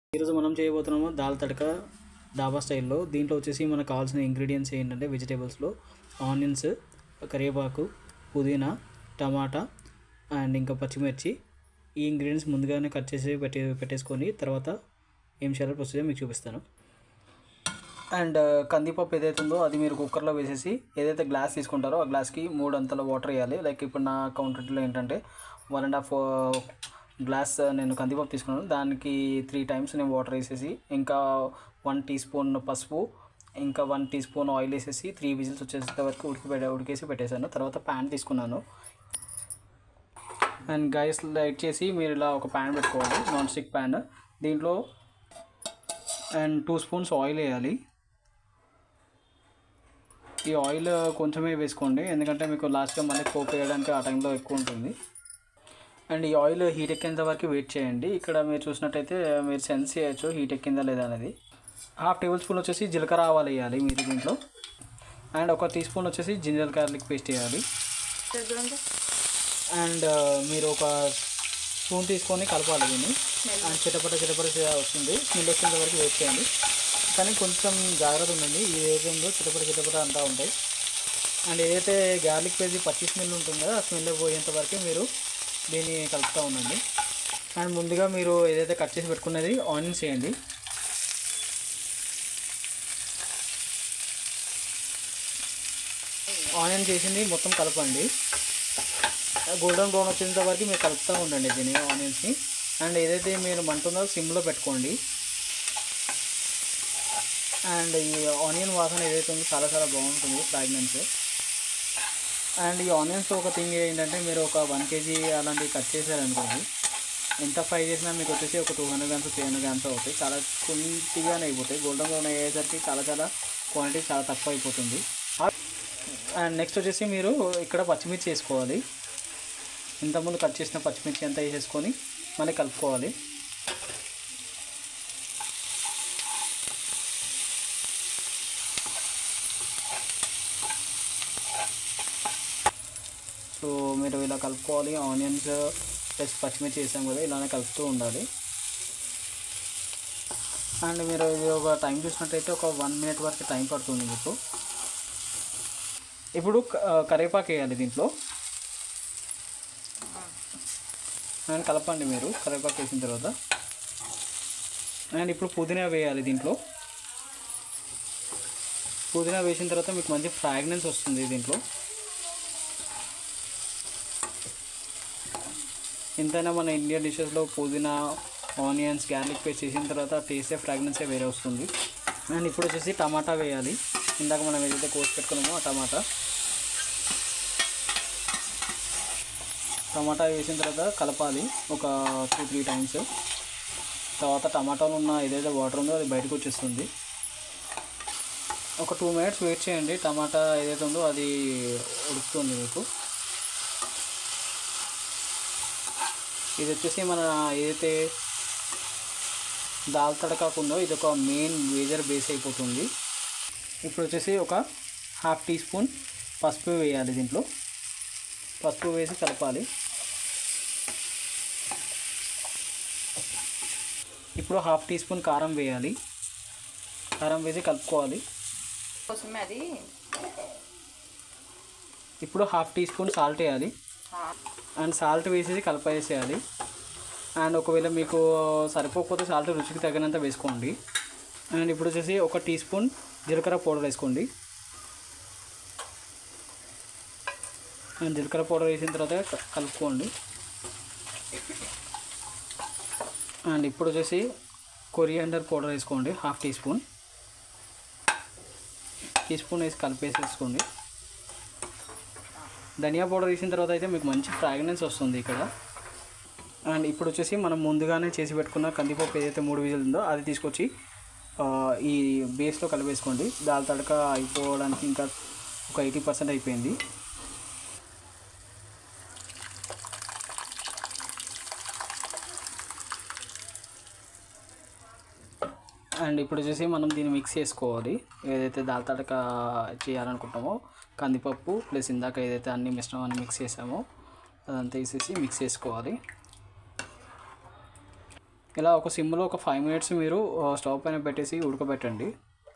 ఈరోజు మనం చేయబోతున్నాము దాల్ తడక డాబా స్టైల్లో దీంట్లో వచ్చేసి మనకు కావాల్సిన ఇంగ్రీడియంట్స్ ఏంటంటే వెజిటేబుల్స్లో ఆనియన్స్ కరివేపాకు పుదీనా టమాటా అండ్ ఇంకా పచ్చిమిర్చి ఈ ఇంగ్రీడియంట్స్ ముందుగానే కట్ చేసి పెట్టే పెట్టేసుకొని తర్వాత ఏం చేయాలో ప్రొసీజర్ మీకు చూపిస్తాను అండ్ కందిపప్పు ఏదైతే ఉందో అది మీరు కుక్కర్లో వేసేసి ఏదైతే గ్లాస్ తీసుకుంటారో ఆ గ్లాస్కి మూడు అంతల వాటర్ వేయాలి లైక్ ఇప్పుడు నా కౌంటర్లో ఏంటంటే వన్ అండ్ హాఫ్ గ్లాస్ నేను కందిపప్పు తీసుకున్నాను దానికి త్రీ టైమ్స్ నేను వాటర్ వేసేసి ఇంకా వన్ టీ స్పూన్ పసుపు ఇంకా వన్ టీ స్పూన్ ఆయిల్ వేసేసి త్రీ విజిల్స్ వచ్చేసే వరకు ఉడికి పెట్టే ఉడికేసి పెట్టేశాను తర్వాత ప్యాన్ తీసుకున్నాను అండ్ గ్యాస్ లైట్ చేసి మీరు ఇలా ఒక ప్యాన్ పెట్టుకోవాలి నాన్ స్టిక్ ప్యాన్ దీంట్లో అండ్ టూ స్పూన్స్ ఆయిల్ వేయాలి ఈ ఆయిల్ కొంచెమే వేసుకోండి ఎందుకంటే మీకు లాస్ట్గా మళ్ళీ పోపు వేయడానికి ఆ టైంలో ఎక్కువ ఉంటుంది అండ్ ఈ ఆయిల్ హీట్ ఎక్కేంత వరకు వెయిట్ చేయండి ఇక్కడ మీరు చూసినట్టయితే మీరు సెన్స్ చేయొచ్చు హీట్ ఎక్కిందా లేదా అనేది హాఫ్ టేబుల్ స్పూన్ వచ్చేసి జీలకర్ర ఆవాలు వేయాలి మీరు దీంట్లో అండ్ ఒక టీ స్పూన్ వచ్చేసి జింజర్ గార్లిక్ పేస్ట్ వేయాలి అండ్ మీరు ఒక స్పూన్ తీసుకొని కలపాలి దీన్ని అండ్ చిటపట చిటపట వస్తుంది స్మెల్ వచ్చేంత వరకు వెయిట్ చేయండి కానీ కొంచెం జాగ్రత్త ఉండండి ఇది ఏదైతే ఉందో చిటపట చిటపట అంతా ఉంటాయి అండ్ ఏదైతే గార్లిక్ పేస్ట్ పచ్చి స్మెల్ ఉంటుందో ఆ స్మెల్ పోయేంత వరకు మీరు దీన్ని కలుపుతూ ఉండండి అండ్ ముందుగా మీరు ఏదైతే కట్ చేసి పెట్టుకున్నది ఆనియన్స్ వేయండి ఆనియన్ చేసింది మొత్తం కలపండి గోల్డెన్ బ్రౌన్ వచ్చేంత వరకు మీరు కలుపుతూ ఉండండి దీన్ని ఆనియన్స్ని అండ్ ఏదైతే మీరు మంటుందో సిమ్లో పెట్టుకోండి అండ్ ఈ ఆనియన్ వాసన ఏదైతే ఉందో చాలా చాలా బాగుంటుంది ఫ్రాగ్రెన్స్ అండ్ ఈ ఆనియన్స్ ఒక థింగ్ ఏంటంటే మీరు ఒక వన్ కేజీ అలాంటివి కట్ చేశారనుకోండి ఎంత ఫ్రై చేసినా మీకు వచ్చేసి ఒక two hundred grams three hundred grams అవుతాయి చాలా కొద్దిగానే అయిపోతాయి గోల్డెన్ బ్రౌన్ అయ్యేసరికి చాలా చాలా క్వాంటిటీ చాలా తక్కువ అయిపోతుంది అండ్ నెక్స్ట్ వచ్చేసి మీరు ఇక్కడ పచ్చిమిర్చి వేసుకోవాలి ఇంతకుముందు కట్ చేసిన పచ్చిమిర్చి అంతా వేసేసుకొని మళ్ళీ కలుపుకోవాలి సో మీరు ఇలా కలుపుకోవాలి ఆనియన్స్ ప్లస్ పచ్చిమిర్చి వేసాం కదా ఇలానే కలుపుతూ ఉండాలి అండ్ మీరు ఇది ఒక టైం చూసినట్టయితే ఒక వన్ మినిట్ వరకు టైం పడుతుంది మీకు ఇప్పుడు క- కరివేపాకు వేయాలి దీంట్లో అండ్ కలపండి మీరు కరివేపాకు వేసిన తర్వాత అండ్ ఇప్పుడు పుదీనా వేయాలి దీంట్లో పుదీనా వేసిన తర్వాత మీకు మంచి ఫ్రాగ్రెన్స్ వస్తుంది దీంట్లో ఎంతైనా మన ఇండియన్ డిషెస్లో పుదీనా ఆనియన్స్ గార్లిక్ పేస్ట్ చేసిన తర్వాత టేస్టే ఫ్రాగ్రెన్సే వేరే వస్తుంది అండ్ ఇప్పుడు వచ్చేసి టమాటా వేయాలి ఇందాక మనం ఏదైతే కోసి పెట్టుకున్నామో ఆ టమాటా టమాటా వేసిన తర్వాత కలపాలి ఒక టూ త్రీ టైమ్స్ తర్వాత టమాటాలో ఉన్న ఏదైతే వాటర్ ఉందో అది బయటకు వచ్చేస్తుంది ఒక టూ మినిట్స్ వెయిట్ చేయండి టమాటా ఏదైతే ఉందో అది ఉడుకుతుంది మీకు ఇది వచ్చేసి మన ఏదైతే దాల్ తడకాకు ఉందో ఇది ఒక మెయిన్ మేజర్ బేస్ అయిపోతుంది ఇప్పుడు వచ్చేసి ఒక హాఫ్ టీ స్పూన్ పసుపు వేయాలి దీంట్లో పసుపు వేసి కలపాలి ఇప్పుడు హాఫ్ టీ స్పూన్ కారం వేయాలి కారం వేసి కలుపుకోవాలి కోసమే అది ఇప్పుడు హాఫ్ టీ స్పూన్ సాల్ట్ వేయాలి అండ్ సాల్ట్ వేసేసి కలిపేసేయాలి అండ్ ఒకవేళ మీకు సరిపోకపోతే సాల్ట్ రుచికి తగినంత వేసుకోండి అండ్ ఇప్పుడు వచ్చేసి ఒక టీ స్పూన్ జీలకర్ర పౌడర్ వేసుకోండి అండ్ జీలకర్ర పౌడర్ వేసిన తర్వాత క- కలుపుకోండి అండ్ ఇప్పుడు వచ్చేసి కొరియాండర్ పౌడర్ వేసుకోండి half teaspoon teaspoon వేసి కలిపేసేసుకోండి ధనియా పౌడర్ వేసిన తర్వాత అయితే మీకు మంచి ఫ్రాగ్రెన్స్ వస్తుంది ఇక్కడ అండ్ ఇప్పుడు వచ్చేసి మనం ముందుగానే చేసి పెట్టుకున్న కందిపప్పు ఏదైతే మూడు విజులు ఉందో అది తీసుకొచ్చి ఆ, ఈ బేస్లో కలిపేసుకోండి దాల్ తడక అయిపోవడానికి ఇంకా ఒక ఎయిటీ పర్సెంట్ అయిపోయింది అండ్ ఇప్పుడు వచ్చేసి మనం దీన్ని మిక్స్ చేసుకోవాలి ఏదైతే దాల్ తడక చేయాలనుకుంటామో కందిపప్పు ప్లస్ ఇందాక ఏదైతే అన్ని మిశ్రమాన్ని మిక్స్ చేసామో అదంతా వేసేసి మిక్స్ చేసుకోవాలి ఇలా ఒక సిమ్లో ఒక ఫైవ్ మినిట్స్ మీరు ఆ, స్టవ్ పైన పెట్టేసి ఉడకబెట్టండి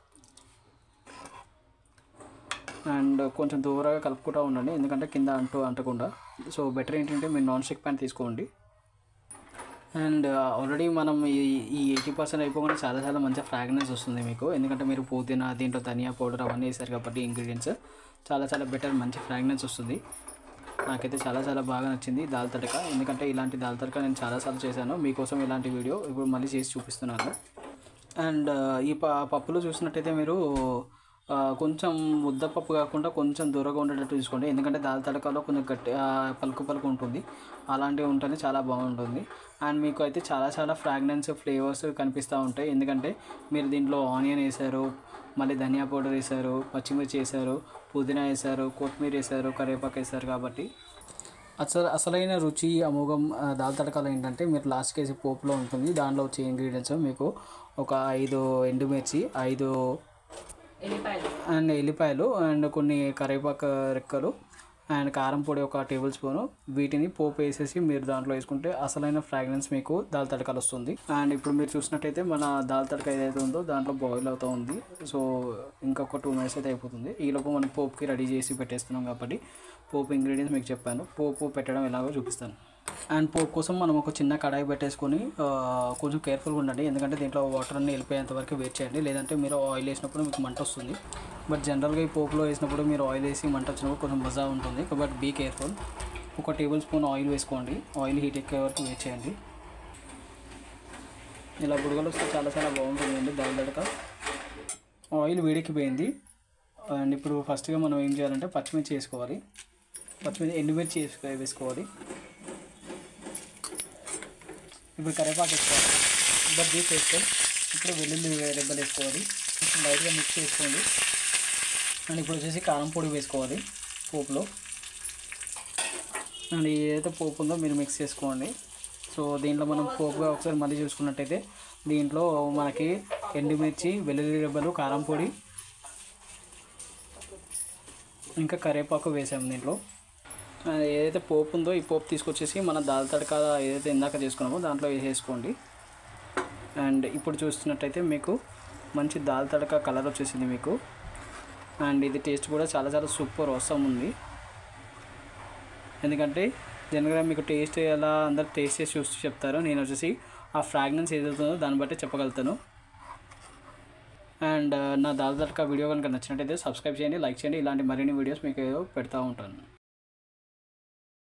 అండ్ కొంచెం దూరంగా కలుపుకుంటూ ఉండండి ఎందుకంటే కింద అంటూ అంటకుండా సో బెటర్ ఏంటంటే మీరు నాన్ స్టిక్ ప్యాన్ తీసుకోండి అండ్ ఆల్రెడీ మనం ఈ ఈ ఎయిటీ పర్సెంట్ అయిపోగానే చాలా చాలా మంచి ఫ్రాగ్రెన్స్ వస్తుంది మీకు ఎందుకంటే మీరు పుదీనా దీంట్లో ధనియా పౌడర్ అవన్నీ వేసారు కాబట్టి ఇంగ్రీడియంట్స్ చాలా చాలా బెటర్ మంచి ఫ్రాగ్రెన్స్ వస్తుంది నాకైతే చాలా చాలా బాగా నచ్చింది దాల్ తడక ఎందుకంటే ఇలాంటి దాల్ తడక నేను చాలాసార్లు చేశాను మీకోసం ఇలాంటి వీడియో ఇప్పుడు మళ్ళీ చేసి చూపిస్తున్నాను అండ్ ఈ ప పప్పులో చూసినట్టయితే మీరు ఆ, కొంచెం ముద్దపప్పు కాకుండా కొంచెం దూరంగా ఉండేటట్టు చూసుకోండి ఎందుకంటే దాల్ తడకలో కొంచెం గట్టి ఆ, పలుకు పలుకు ఉంటుంది అలాంటివి ఉంటేనే చాలా బాగుంటుంది అండ్ మీకు అయితే చాలా చాలా ఫ్రాగ్రెన్స్ ఫ్లేవర్స్ కనిపిస్తూ ఉంటాయి ఎందుకంటే మీరు దీంట్లో ఆనియన్ వేసారు మళ్ళీ ధనియా పౌడర్ వేసారు పచ్చిమిర్చి వేసారు పుదీనా వేసారు కొత్తిమీర వేసారు కరివేపాకు వేసారు కాబట్టి అసలు అసలైన రుచి అమోఘం ఆ, దాల్ తడకలు ఏంటంటే మీరు లాస్ట్ కేజీ పోపులో ఉంటుంది దాంట్లో వచ్చే ఇంగ్రీడియంట్స్ మీకు ఒక ఐదు ఎండుమిర్చి ఐదు ఎల్లిపాయలు అండ్ ఎల్లిపాయలు అండ్ కొన్ని కరివేపాకు రెక్కలు అండ్ కారం పొడి ఒక టేబుల్ స్పూను వీటిని పోపు వేసేసి మీరు దాంట్లో వేసుకుంటే అసలైన ఫ్రాగ్రెన్స్ మీకు దాల్ తడకలు వస్తుంది అండ్ ఇప్పుడు మీరు చూసినట్టయితే మన దాల్ తడక ఏదైతే ఉందో దాంట్లో బాయిల్ అవుతూ ఉంది సో ఇంకొక టూ మినిట్స్ అయితే అయిపోతుంది ఈలోపు మనం పోపుకి రెడీ చేసి పెట్టేస్తున్నాం కాబట్టి పోపు ఇంగ్రీడియంట్స్ మీకు చెప్పాను పోపు పెట్టడం ఎలాగో చూపిస్తాను అండ్ పోపు కోసం మనం ఒక చిన్న కడాయి పెట్టేసుకొని ఆ, కొంచెం కేర్ఫుల్గా ఉండండి ఎందుకంటే దీంట్లో వాటర్ అన్ని వెళ్ళిపోయేంత వరకు వెయిట్ చేయండి లేదంటే మీరు ఆయిల్ వేసినప్పుడు మీకు మంట వస్తుంది బట్ జనరల్గా ఈ పోపులో వేసినప్పుడు మీరు ఆయిల్ వేసి మంట వచ్చినప్పుడు కొంచెం మజా ఉంటుంది బట్ బీ కేర్ఫుల్ ఒక టేబుల్ స్పూన్ ఆయిల్ వేసుకోండి ఆయిల్ హీట్ ఎక్కే వరకు వెయిట్ చేయండి ఇలా బుడగలు వస్తే చాలా చాలా బాగుంటుంది అండి దాని తడక ఆయిల్ వేడెక్కిపోయింది అండ్ ఇప్పుడు ఫస్ట్గా మనం ఏం చేయాలంటే పచ్చిమిర్చి వేసుకోవాలి పచ్చిమిర్చి ఎండుమిర్చి వేసుకో వేసుకోవాలి ఇప్పుడు కరివేపాకు వేసుకోవాలి ఇద్దరు జ్యూస్ వేసుకోవాలి ఇప్పుడు వెల్లుల్లి రెబ్బలు వేసుకోవాలి లైట్గా మిక్స్ చేసుకోండి అండ్ ఇప్పుడు వచ్చేసి కారం పొడి వేసుకోవాలి పోపులో అండ్ ఏదైతే పోపు ఉందో మీరు మిక్స్ చేసుకోండి సో దీంట్లో మనం పోపుగా ఒకసారి మళ్ళీ చూసుకున్నట్టయితే దీంట్లో మనకి ఎండుమిర్చి వెల్లుల్లి రెబ్బలు కారం పొడి ఇంకా కరివేపాకు వేసాము దీంట్లో ఆ, ఏదైతే పోపు ఉందో ఈ పోపు తీసుకొచ్చేసి మన దాల్ తడక ఏదైతే ఇందాక చేసుకున్నామో దాంట్లో వేసేసుకోండి అండ్ ఇప్పుడు చూస్తున్నట్టయితే మీకు మంచి దాల్ తడక కలర్ వచ్చేసింది మీకు అండ్ ఇది టేస్ట్ కూడా చాలా చాలా సూపర్ అవసరం ఉంది ఎందుకంటే జనరల్గా మీకు టేస్ట్ ఎలా అందరు టేస్ట్ చేసి చూసి చెప్తారు నేను వచ్చేసి ఆ ఫ్రాగ్రెన్స్ ఏదైతుందో దాన్ని బట్టి చెప్పగలుగుతాను అండ్ నా దాల్ తడక వీడియో కనుక నచ్చినట్టయితే సబ్స్క్రైబ్ చేయండి లైక్ చేయండి ఇలాంటి మరిన్ని వీడియోస్ మీకు పెడతా ఉంటాను